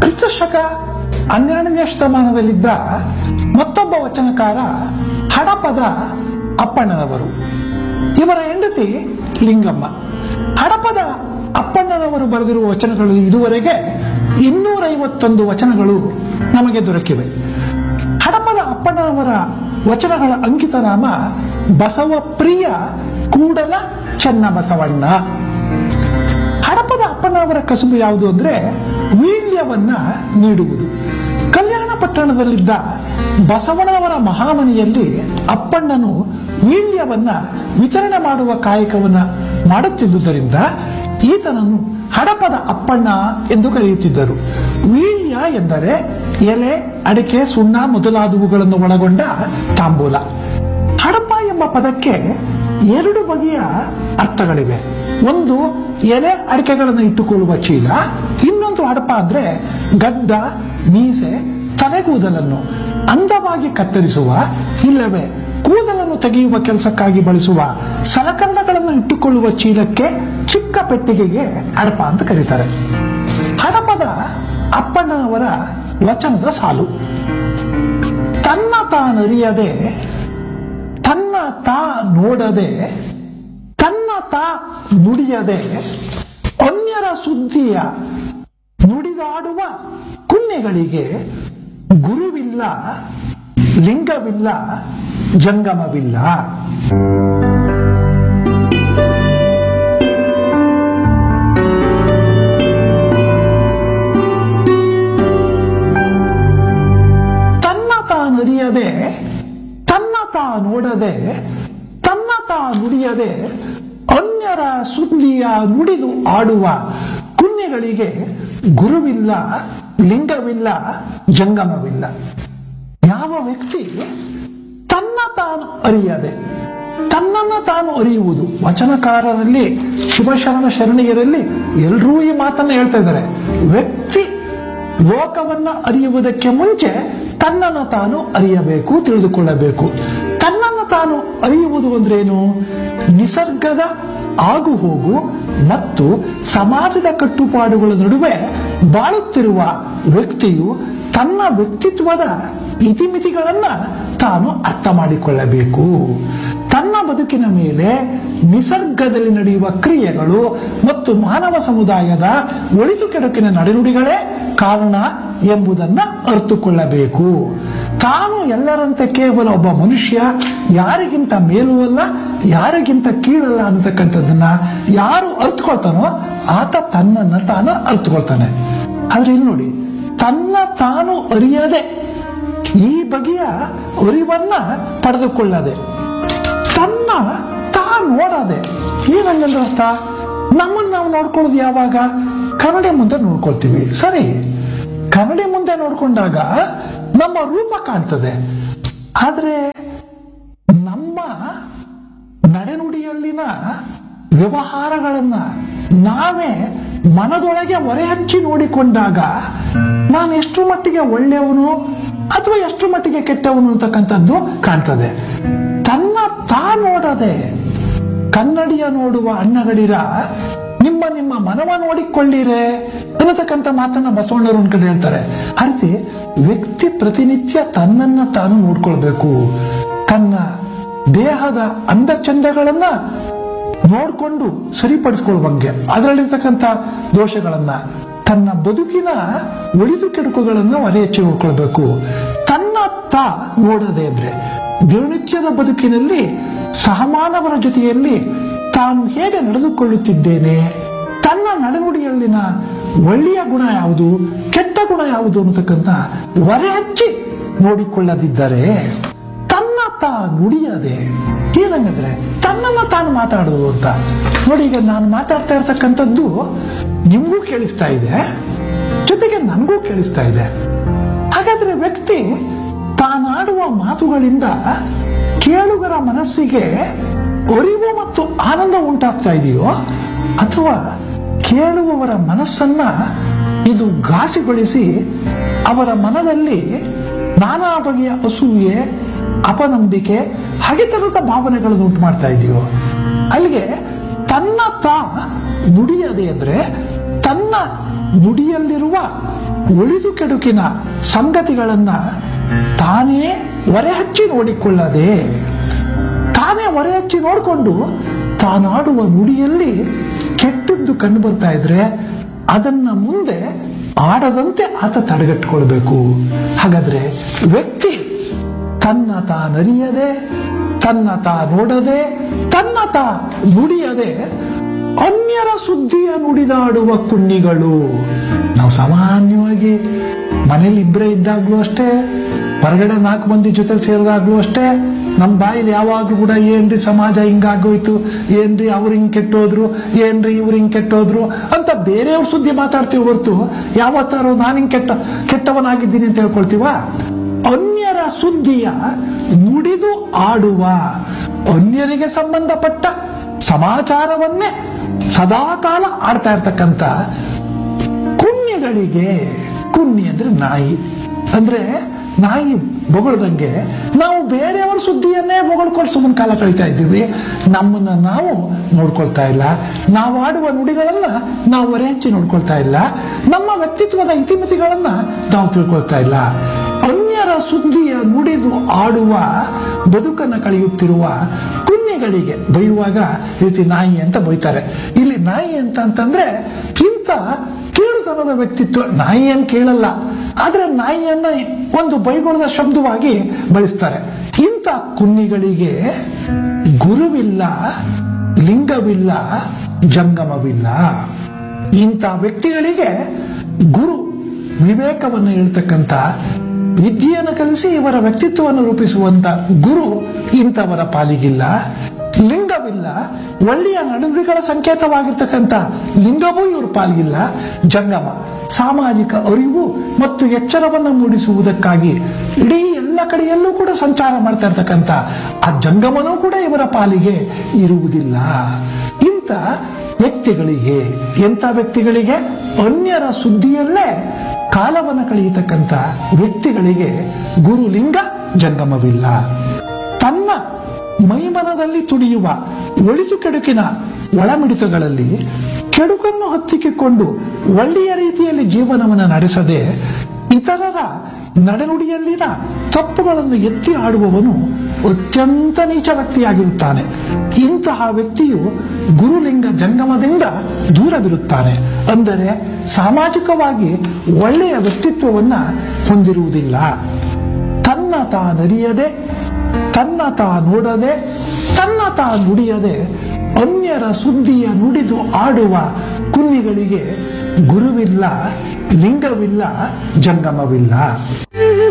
ಕ್ರಿಸ್ತಶಕ ಹನ್ನೆರಡನೇ ಶತಮಾನದಲ್ಲಿದ್ದ ಮತ್ತೊಬ್ಬ ವಚನಕಾರ ಹಡಪದ ಅಪ್ಪಣ್ಣನವರು ಇವರ ಹೆಂಡತಿ ಲಿಂಗಮ್ಮ ಹಡಪದ ಅಪ್ಪಣ್ಣನವರು ಬರೆದಿರುವ ವಚನಗಳಲ್ಲಿ ಇದುವರೆಗೆ ಇನ್ನೂರೈವತ್ತೊಂದು ವಚನಗಳು ನಮಗೆ ದೊರಕಿವೆ ಹಡಪದ ಅಪ್ಪಣ್ಣನವರ ವಚನಗಳ ಅಂಕಿತ ನಾಮ ಬಸವಪ್ರಿಯ ಕೂಡಲ ಚನ್ನಬಸವಣ್ಣ ಹಡಪದ ಅಪ್ಪನವರ ಕಸುಬು ಯಾವುದು ಅಂದ್ರೆ ವೀಳ್ಯವನ್ನ ನೀಡುವುದು ಕಲ್ಯಾಣ ಪಟ್ಟಣದಲ್ಲಿದ್ದ ಬಸವಣ್ಣನವರ ಮಹಾಮನಿಯಲ್ಲಿ ಅಪ್ಪಣ್ಣನು ವೀಳ್ಯವನ್ನ ವಿತರಣೆ ಮಾಡುವ ಕಾಯಕವನ್ನ ಮಾಡುತ್ತಿದ್ದುದರಿಂದ ಈತನನ್ನು ಹಡಪದ ಅಪ್ಪಣ್ಣ ಎಂದು ಕರೆಯುತ್ತಿದ್ದರು ವೀಳ್ಯ ಎಂದರೆ ಎಲೆ ಅಡಿಕೆ ಸುಣ್ಣ ಮೊದಲಾದವುಗಳನ್ನು ಒಳಗೊಂಡ ತಾಂಬೂಲ ಹಡಪ ಎಂಬ ಪದಕ್ಕೆ ಎರಡು ಬಗೆಯ ಅರ್ಥಗಳಿವೆ ಒಂದು ಎಲೆ ಅಡಿಕೆಗಳನ್ನು ಇಟ್ಟುಕೊಳ್ಳುವ ಚೀಲ ಇನ್ನೊಂದು ಹಡಪ ಅಂದ್ರೆ ಗಡ್ಡ ಮೀಸೆ ತಲೆಗೂದಲನ್ನು ಅಂದವಾಗಿ ಕತ್ತರಿಸುವ ಇಲ್ಲವೇ ಕೂದಲನ್ನು ತೆಗೆಯುವ ಕೆಲಸಕ್ಕಾಗಿ ಬಳಸುವ ಸಲಕರಣೆಗಳನ್ನು ಇಟ್ಟುಕೊಳ್ಳುವ ಚೀಲಕ್ಕೆ ಚಿಕ್ಕ ಪೆಟ್ಟಿಗೆಗೆ ಹಡಪ ಅಂತ ಕರೀತಾರೆ ಹಡಪದ ಅಪ್ಪಣ್ಣನವರ ವಚನದ ಸಾಲು ತನ್ನ ತಾನರಿಯದೆ ತನ್ನ ತಾ ನೋಡದೆ ತನ್ನ ತಾ ನುಡಿಯದೆ ಅನ್ಯರ ಸುದ್ದಿಯ ನುಡಿದಾಡುವ ಕುನ್ನೆಗಳಿಗೆ ಗುರುವಿಲ್ಲ ಲಿಂಗವಿಲ್ಲ ಜಂಗಮವಿಲ್ಲ ತನ್ನ ತಾನರಿಯದೆ ತನ್ನ ತಾ ನೋಡದೆ ತನ್ನ ತಾ ನುಡಿಯದೆ ಅನ್ಯರ ಸುದ್ದಿಯ ನುಡಿದು ಆಡುವ ಕುನ್ನೆಗಳಿಗೆ ಗುರುವಿಲ್ಲ ಲಿಂಗವಿಲ್ಲ ಜಂಗಮವಿಲ್ಲ ಯಾವ ವ್ಯಕ್ತಿ ತನ್ನ ತಾನು ಅರಿಯದೆ ತನ್ನನ್ನ ತಾನು ಅರಿಯುವುದು ವಚನಕಾರರಲ್ಲಿ ಶಿವಶರಣ ಶರಣೀಯರಲ್ಲಿ ಎಲ್ಲರೂ ಈ ಮಾತನ್ನ ಹೇಳ್ತಾ ಇದ್ದಾರೆ ವ್ಯಕ್ತಿ ಲೋಕವನ್ನ ಅರಿಯುವುದಕ್ಕೆ ಮುಂಚೆ ತನ್ನನ್ನು ತಾನು ಅರಿಯಬೇಕು ತಿಳಿದುಕೊಳ್ಳಬೇಕು ತನ್ನನ್ನು ತಾನು ಅರಿಯುವುದು ಅಂದ್ರೇನು ನಿಸರ್ಗದ ಆಗು ಹೋಗು ಮತ್ತು ಸಮಾಜದ ಕಟ್ಟುಪಾಡುಗಳ ನಡುವೆ ಬಾಳುತ್ತಿರುವ ವ್ಯಕ್ತಿಯು ತನ್ನ ವ್ಯಕ್ತಿತ್ವದ ಇತಿಮಿತಿಗಳನ್ನ ತಾನು ಅರ್ಥ ಮಾಡಿಕೊಳ್ಳಬೇಕು ತನ್ನ ಬದುಕಿನ ಮೇಲೆ ನಿಸರ್ಗದಲ್ಲಿ ನಡೆಯುವ ಕ್ರಿಯೆಗಳು ಮತ್ತು ಮಾನವ ಸಮುದಾಯದ ಒಳಿತು ಕೆಡುಕಿನ ನಡೆನುಡಿಗಳೇ ಕಾರಣ ಎಂಬುದನ್ನ ಅರ್ಥಕೊಳ್ಳಬೇಕು ತಾನು ಎಲ್ಲರಂತೆ ಕೇವಲ ಒಬ್ಬ ಮನುಷ್ಯ ಯಾರಿಗಿಂತ ಮೇಲೂ ಅಲ್ಲ ಯಾರಿಗಿಂತ ಕೀಳಲ್ಲ ಅನ್ನತಕ್ಕಂಥದ್ದನ್ನ ಯಾರು ಅರ್ಥಕೊಳ್ತಾನೋ ಆತ ತನ್ನನ್ನ ತಾನು ಅರ್ಥಕೊಳ್ತಾನೆ ಆದ್ರೆ ಇಲ್ಲಿ ನೋಡಿ ತನ್ನ ತಾನು ಅರಿಯದೆ ಈ ಬಗೆಯ ಅರಿವನ್ನ ಪಡೆದುಕೊಳ್ಳದೆ ತನ್ನ ತಾ ನೋಡದೆ ಏನಂಗಂದ್ರೆ ಅರ್ಥ ನಮ್ಮನ್ನ ನಾವು ನೋಡ್ಕೊಳ್ಳೋದು ಯಾವಾಗ ಕನ್ನಡಿ ಮುಂದೆ ನೋಡ್ಕೊಳ್ತೀವಿ ಸರಿ ಕನ್ನಡಿ ಮುಂದೆ ನೋಡ್ಕೊಂಡಾಗ ನಮ್ಮ ರೂಪ ಕಾಣ್ತದೆ ಆದ್ರೆ ನಮ್ಮ ನಡೆನುಡಿಯಲ್ಲಿನ ವ್ಯವಹಾರಗಳನ್ನ ನಾವೇ ಮನದೊಳಗೆ ಹೊರೆ ಹಚ್ಚಿ ನೋಡಿಕೊಂಡಾಗ ನಾನು ಎಷ್ಟು ಮಟ್ಟಿಗೆ ಒಳ್ಳೆಯವನು ಅಥವಾ ಎಷ್ಟು ಮಟ್ಟಿಗೆ ಕೆಟ್ಟವನು ಅಂತಕ್ಕಂಥದ್ದು ಕಾಣ್ತದೆ ತನ್ನ ತಾ ನೋಡದೆ ಕನ್ನಡಿಯ ನೋಡುವ ಅಣ್ಣಗಡಿರ ನಿಮ್ಮ ನಿಮ್ಮ ಮನವ ನೋಡಿಕೊಳ್ಳಿರೆ ಅನ್ನತಕ್ಕಂಥ ಮಾತನ್ನ ಬಸವಣ್ಣರು ಒಂದ್ ಕಡೆ ಹೇಳ್ತಾರೆ ಹರಿಸಿ ವ್ಯಕ್ತಿ ಪ್ರತಿನಿತ್ಯ ತನ್ನನ್ನ ತಾನು ನೋಡ್ಕೊಳ್ಬೇಕು ತನ್ನ ದೇಹದ ಅಂದ ಚಂದಗಳನ್ನ ನೋಡ್ಕೊಂಡು ಸರಿಪಡಿಸ್ಕೊಳ್ಳುವಂಗೆ ಅದರಲ್ಲಿರ್ತಕ್ಕಂಥ ದೋಷಗಳನ್ನ ತನ್ನ ಬದುಕಿನ ಒಳಿತು ಕೆಡುಕುಗಳನ್ನ ಹೊರೆ ಹೆಚ್ಚಿ ನೋಡ್ಕೊಳ್ಬೇಕು ತನ್ನ ತಾ ನೋಡದೆ ಅಂದ್ರೆ ದಿನನಿತ್ಯದ ಬದುಕಿನಲ್ಲಿ ಸಹಮಾನವರ ಜೊತೆಯಲ್ಲಿ ತಾನು ಹೇಗೆ ನಡೆದುಕೊಳ್ಳುತ್ತಿದ್ದೇನೆ ತನ್ನ ನಡೆನುಡಿಯಲ್ಲಿನ ಒಳ್ಳೆಯ ಗುಣ ಯಾವುದು ಕೆಟ್ಟ ಗುಣ ಯಾವುದು ಅನ್ನತಕ್ಕಂಥ ಹೊರೆ ಹಚ್ಚಿ ನೋಡಿಕೊಳ್ಳದಿದ್ದರೆ ತನ್ನ ತಾ ನುಡಿಯದೆ ಏನಂಗಂದ್ರೆ ತನ್ನನ್ನ ತಾನು ಮಾತಾಡೋದು ಅಂತ ನೋಡಿ ಈಗ ನಾನು ಮಾತಾಡ್ತಾ ಇರ್ತಕ್ಕಂಥದ್ದು ನಿಮ್ಗೂ ಕೇಳಿಸ್ತಾ ಇದೆ ಜೊತೆಗೆ ನನಗೂ ಕೇಳಿಸ್ತಾ ಇದೆ ಹಾಗಾದ್ರೆ ವ್ಯಕ್ತಿ ತಾನಾಡುವ ಮಾತುಗಳಿಂದ ಕೇಳುಗರ ಮನಸ್ಸಿಗೆ ಅರಿವು ಮತ್ತು ಆನಂದ ಉಂಟಾಗ್ತಾ ಇದೆಯೋ ಅಥವಾ ಕೇಳುವವರ ಮನಸ್ಸನ್ನ ಇದು ಘಾಸಿಗೊಳಿಸಿ ಅವರ ಮನದಲ್ಲಿ ನಾನಾ ಬಗೆಯ ಅಸೂಯೆ ಅಪನಂಬಿಕೆ ಹಾಗೆ ತರದ ಭಾವನೆಗಳನ್ನು ಉಂಟು ಮಾಡ್ತಾ ಇದೆಯೋ ಅಲ್ಲಿಗೆ ತನ್ನ ತಾ ನುಡಿಯದೆ ಅಂದ್ರೆ ತನ್ನ ನುಡಿಯಲ್ಲಿರುವ ಒಳಿದು ಕೆಡುಕಿನ ಸಂಗತಿಗಳನ್ನ ತಾನೇ ಹೊರೆಹಚ್ಚಿ ನೋಡಿಕೊಳ್ಳದೆ ತಾನೇ ಹೊರೆಹಚ್ಚಿ ನೋಡಿಕೊಂಡು ತಾನಾಡುವ ನುಡಿಯಲ್ಲಿ ಕೆಟ್ಟದ್ದು ಕಂಡು ಬರ್ತಾ ಇದ್ರೆ ಅದನ್ನ ಮುಂದೆ ಆಡದಂತೆ ಆತ ತಡೆಗಟ್ಟಿಕೊಳ್ಬೇಕು ಹಾಗಾದ್ರೆ ವ್ಯಕ್ತಿ ತನ್ನ ತಾನರಿಯದೆ ತನ್ನ ತಾ ನೋಡದೆ ತನ್ನ ತಾ ನುಡಿಯದೆ ಅನ್ಯರ ಸುದ್ದಿಯ ನುಡಿದಾಡುವ ಕುನ್ನಿಗಳು ನಾವು ಸಾಮಾನ್ಯವಾಗಿ ಮನೇಲಿ ಇಬ್ಬರೇ ಇದ್ದಾಗ್ಲೂ ಅಷ್ಟೇ ಹೊರಗಡೆ ನಾಲ್ಕು ಮಂದಿ ಜೊತೆ ಸೇರಿದಾಗ್ಲೂ ಅಷ್ಟೇ ನಮ್ಮ ಬಾಯಲ್ಲಿ ಯಾವಾಗ್ಲೂ ಕೂಡ ಏನ್ರಿ ಸಮಾಜ ಹಿಂಗಾಗೋಯ್ತು ಏನ್ರಿ ಅವ್ರು ಹಿಂಗ್ ಕೆಟ್ಟೋದ್ರು ಏನ್ರಿ ಇವ್ರು ಹಿಂಗ್ ಕೆಟ್ಟೋದ್ರು ಅಂತ ಬೇರೆಯವ್ರ ಸುದ್ದಿ ಮಾತಾಡ್ತೀವಿ ಹೊರತು ಯಾವತ್ತಾರು ನಾನು ಹಿಂಗ್ ಕೆಟ್ಟ ಕೆಟ್ಟವನಾಗಿದ್ದೀನಿ ಅಂತ ಹೇಳ್ಕೊಳ್ತೀವ ಅನ್ಯರ ಸುದ್ದಿಯ ನುಡಿದು ಆಡುವ ಅನ್ಯರಿಗೆ ಸಂಬಂಧಪಟ್ಟ ಸಮಾಚಾರವನ್ನೇ ಸದಾಕಾಲ ಆಡ್ತಾ ಇರ್ತಕ್ಕಂಥ ಕುನ್ನಿಗಳಿಗೆ ಕುನ್ನಿ ಅಂದ್ರೆ ನಾಯಿ ಅಂದ್ರೆ ನಾಯಿ ಬೊಗಳ್ದಂಗೆ ನಾವು ಬೇರೆಯವರ ಸುದ್ದಿಯನ್ನೇ ಬೊಗಳ್ಕೊಂಡು ಸುಮ್ಮನೆ ಕಾಲ ಕಳೀತಾ ಇದ್ದೀವಿ ನಮ್ಮನ್ನ ನಾವು ನೋಡ್ಕೊಳ್ತಾ ಇಲ್ಲ ನಾವು ಆಡುವ ನುಡಿಗಳನ್ನ ನಾವು ಹೊರೆ ಹಚ್ಚಿ ನೋಡ್ಕೊಳ್ತಾ ಇಲ್ಲ ನಮ್ಮ ವ್ಯಕ್ತಿತ್ವದ ಇತಿಮಿತಿಗಳನ್ನ ನಾವು ತಿಳ್ಕೊಳ್ತಾ ಇಲ್ಲ ಅನ್ಯರ ಸುದ್ದಿಯ ನುಡಿದು ಆಡುವ ಬದುಕನ್ನು ಕಳೆಯುತ್ತಿರುವ ಕುನ್ನಿಗಳಿಗೆ ಬೈಯುವಾಗ ಈ ರೀತಿ ನಾಯಿ ಅಂತ ಬೈತಾರೆ ಇಲ್ಲಿ ನಾಯಿ ಅಂತ ಅಂತಂದ್ರೆ ಇಂಥ ಕೀಳುತನದ ವ್ಯಕ್ತಿತ್ವ ನಾಯಿಯನ್ನು ಕೇಳಲ್ಲ ಆದ್ರೆ ನಾಯಿಯನ್ನ ಒಂದು ಬೈಗೊಳದ ಶಬ್ದವಾಗಿ ಬಳಸ್ತಾರೆ ಇಂಥ ಕುನ್ನಿಗಳಿಗೆ ಗುರುವಿಲ್ಲ ಲಿಂಗವಿಲ್ಲ ಜಂಗಮವಿಲ್ಲ ಇಂಥ ವ್ಯಕ್ತಿಗಳಿಗೆ ಗುರು ವಿವೇಕವನ್ನು ಹೇಳ್ತಕ್ಕಂಥ ವಿದ್ಯೆಯನ್ನು ಕಲಿಸಿ ಇವರ ವ್ಯಕ್ತಿತ್ವವನ್ನು ರೂಪಿಸುವಂತ ಗುರು ಇಂಥವರ ಪಾಲಿಗಿಲ್ಲ ಲಿಂಗವಿಲ್ಲ ಒಳ್ಳೆಯ ನಡುವಿಗಳ ಸಂಕೇತವಾಗಿರ್ತಕ್ಕಂಥ ಲಿಂಗವೂ ಇವ್ರ ಪಾಲಿಗಿಲ್ಲ ಜಂಗಮ ಸಾಮಾಜಿಕ ಅರಿವು ಮತ್ತು ಎಚ್ಚರವನ್ನು ಮೂಡಿಸುವುದಕ್ಕಾಗಿ ಇಡೀ ಎಲ್ಲ ಕಡೆಯಲ್ಲೂ ಕೂಡ ಸಂಚಾರ ಮಾಡ್ತಾ ಇರ್ತಕ್ಕಂಥ ಆ ಜಂಗಮನೂ ಕೂಡ ಇವರ ಪಾಲಿಗೆ ಇರುವುದಿಲ್ಲ ಇಂಥ ವ್ಯಕ್ತಿಗಳಿಗೆ ಎಂಥ ವ್ಯಕ್ತಿಗಳಿಗೆ ಅನ್ಯರ ಸುದ್ದಿಯಲ್ಲೇ ಕಾಲವನ್ನು ಕಳೆಯತಕ್ಕಂಥ ವ್ಯಕ್ತಿಗಳಿಗೆ ಗುರುಲಿಂಗ ಜಂಗಮವಿಲ್ಲ ತನ್ನ ಮೈಮನದಲ್ಲಿ ತುಡಿಯುವ ಒಳಿತು ಕೆಡುಕಿನ ಒಳಮಿಡಿತಗಳಲ್ಲಿ ಕೆಡುಕನ್ನು ಹತ್ತಿಕ್ಕಿಕೊಂಡು ಒಳ್ಳೆಯ ರೀತಿಯಲ್ಲಿ ಜೀವನವನ್ನು ನಡೆಸದೆ ಇತರರ ನಡೆನುಡಿಯಲ್ಲಿನ ತಪ್ಪುಗಳನ್ನು ಎತ್ತಿ ಆಡುವವನು ಅತ್ಯಂತ ನೀಚ ವ್ಯಕ್ತಿಯಾಗಿರುತ್ತಾನೆ ಇಂತಹ ವ್ಯಕ್ತಿಯು ಗುರುಲಿಂಗ ಜಂಗಮದಿಂದ ದೂರವಿರುತ್ತಾನೆ ಅಂದರೆ ಸಾಮಾಜಿಕವಾಗಿ ಒಳ್ಳೆಯ ವ್ಯಕ್ತಿತ್ವವನ್ನ ಹೊಂದಿರುವುದಿಲ್ಲ ತನ್ನ ತಾನರಿಯದೆ ತನ್ನ ತಾ ನೋಡದೆ ತನ್ನ ತಾ ನುಡಿಯದೆ ಅನ್ಯರ ಸುದ್ದಿಯ ನುಡಿದು ಆಡುವ ಕುನ್ನಿಗಳಿಗೆ ಗುರುವಿಲ್ಲ ಲಿಂಗವಿಲ್ಲ ಜಂಗಮವಿಲ್ಲ